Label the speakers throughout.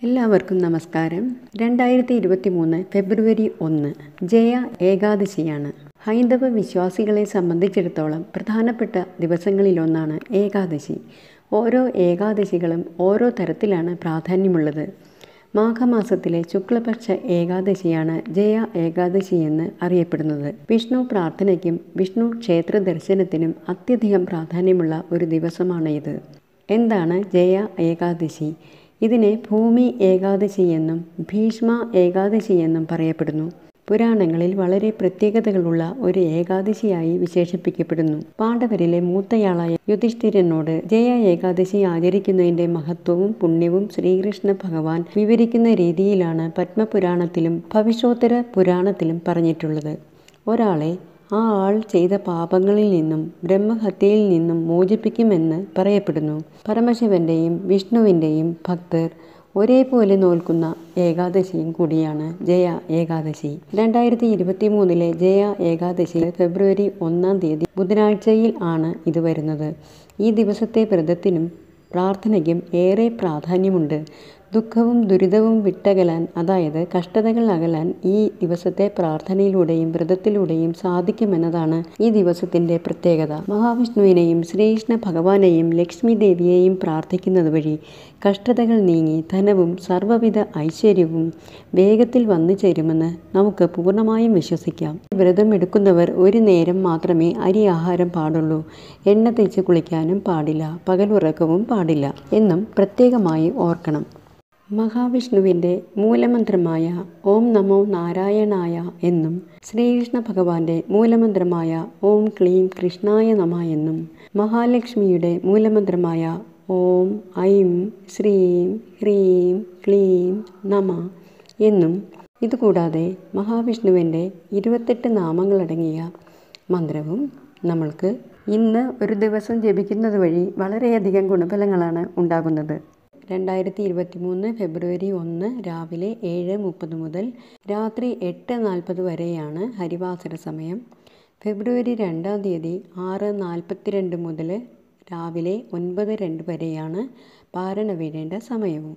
Speaker 1: എല്ലാവർക്കും നമസ്കാരം രണ്ടായിരത്തി ഇരുപത്തി മൂന്ന് ഫെബ്രുവരി ഒന്ന് ജയ ഏകാദശിയാണ് ഹൈന്ദവ വിശ്വാസികളെ സംബന്ധിച്ചിടത്തോളം പ്രധാനപ്പെട്ട ദിവസങ്ങളിലൊന്നാണ് ഏകാദശി ഓരോ ഏകാദശികളും ഓരോ തരത്തിലാണ് പ്രാധാന്യമുള്ളത് മാഘമാസത്തിലെ ശുക്ലപക്ഷ ഏകാദശിയാണ് ജയ ഏകാദശി എന്ന് അറിയപ്പെടുന്നത് വിഷ്ണു പ്രാർത്ഥനയ്ക്കും വിഷ്ണു ക്ഷേത്ര ദർശനത്തിനും അത്യധികം പ്രാധാന്യമുള്ള ഒരു ദിവസമാണ് ഇത് എന്താണ് ജയ ഏകാദശി ഇതിനെ ഭൂമി ഏകാദശി എന്നും ഭീഷ്മ ഏകാദശി എന്നും പറയപ്പെടുന്നു പുരാണങ്ങളിൽ വളരെ പ്രത്യേകതകളുള്ള ഒരു ഏകാദശിയായി വിശേഷിപ്പിക്കപ്പെടുന്നു പാണ്ഡവരിലെ മൂത്തയാളായ യുധിഷ്ഠിരനോട് ജയ ഏകാദശി ആചരിക്കുന്നതിന്റെ മഹത്വവും പുണ്യവും ശ്രീകൃഷ്ണ ഭഗവാൻ വിവരിക്കുന്ന രീതിയിലാണ് പത്മപുരാണത്തിലും ഭവിഷ്യോത്തര പുരാണത്തിലും പറഞ്ഞിട്ടുള്ളത് ഒരാളെ ആ ആൾ ചെയ്ത പാപങ്ങളിൽ നിന്നും ബ്രഹ്മഹത്യയിൽ നിന്നും മോചിപ്പിക്കുമെന്ന് പറയപ്പെടുന്നു പരമശിവന്റെയും വിഷ്ണുവിൻ്റെയും ഭക്തർ ഒരേപോലെ നോൽക്കുന്ന ഏകാദശിയും കൂടിയാണ് ജയ ഏകാദശി രണ്ടായിരത്തി ഇരുപത്തി മൂന്നിലെ ജയ ഏകാദശി ഫെബ്രുവരി ഒന്നാം തീയതി ബുധനാഴ്ചയിൽ ആണ് ഇത് വരുന്നത് ഈ ദിവസത്തെ വ്രതത്തിനും പ്രാർത്ഥനയ്ക്കും ഏറെ പ്രാധാന്യമുണ്ട് ദുഃഖവും ദുരിതവും വിട്ടകലാൻ അതായത് കഷ്ടതകൾ അകലാൻ ഈ ദിവസത്തെ പ്രാർത്ഥനയിലൂടെയും വ്രതത്തിലൂടെയും സാധിക്കുമെന്നതാണ് ഈ ദിവസത്തിന്റെ പ്രത്യേകത മഹാവിഷ്ണുവിനെയും ശ്രീകൃഷ്ണ ഭഗവാനെയും ലക്ഷ്മി ദേവിയെയും പ്രാർത്ഥിക്കുന്നത് വഴി കഷ്ടതകൾ നീങ്ങി ധനവും സർവ്വവിധ ഐശ്വര്യവും വേഗത്തിൽ വന്നു ചേരുമെന്ന് നമുക്ക് പൂർണ്ണമായും വിശ്വസിക്കാം വ്രതം എടുക്കുന്നവർ ഒരു നേരം മാത്രമേ അരി ആഹാരം പാടുള്ളൂ എണ്ണ തേച്ച് കുളിക്കാനും പാടില്ല പകലുറക്കവും പാടില്ല എന്നും പ്രത്യേകമായി ഓർക്കണം മഹാവിഷ്ണുവിൻ്റെ മൂലമന്ത്രമായ ഓം നമോ നാരായണായ എന്നും ശ്രീകൃഷ്ണ ഭഗവാന്റെ മൂലമന്ത്രമായ ഓം ക്ലീം കൃഷ്ണായ നമ എന്നും മഹാലക്ഷ്മിയുടെ മൂലമന്ത്രമായ ഓം ഐം ശ്രീം ഹ്രീം ക്ലീം നമ എന്നും ഇതുകൂടാതെ മഹാവിഷ്ണുവിൻ്റെ ഇരുപത്തെട്ട് നാമങ്ങളടങ്ങിയ മന്ത്രവും നമ്മൾക്ക് ഇന്ന് ഒരു ദിവസം ജപിക്കുന്നത് വഴി വളരെയധികം ഗുണഫലങ്ങളാണ് ഉണ്ടാകുന്നത് രണ്ടായിരത്തി ഇരുപത്തി മൂന്ന് ഫെബ്രുവരി ഒന്ന് രാവിലെ ഏഴ് മുപ്പത് മുതൽ രാത്രി എട്ട് നാൽപ്പത് വരെയാണ് ഹരിവാസര സമയം ഫെബ്രുവരി രണ്ടാം തീയതി ആറ് നാൽപ്പത്തിരണ്ട് മുതൽ രാവിലെ ഒൻപത് രണ്ട് വരെയാണ് പാരണ വീഴേണ്ട സമയവും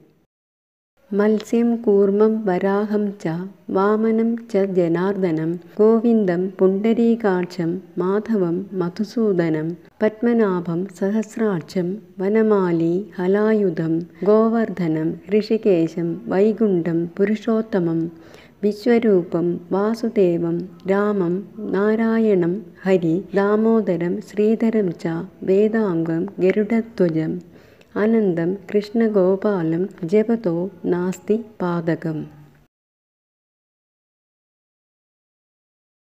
Speaker 1: മത്സ്യം കൂർമ്മം വരാഹം ച വാമനം ച ജനാർദ്ദനം ഗോവിന്ദം പുണ്ടരീകാക്ഷം മാധവം മധുസൂദനം പത്മനാഭം സഹസ്രാക്ഷം വനമാലി ഹലായുധം ഗോവർദ്ധനം ഋഷികേശം വൈകുണ്ഠം പുരുഷോത്തമം വിശ്വരൂപം വാസുദേവം രാമം നാരായണം ഹരി ദാമോദരം ശ്രീധരം ച വേദാംഗം ഗരുഡധ്വജം അനന്തം കൃഷ്ണഗോപാലം ജപതോ നാസ്തി പാതകം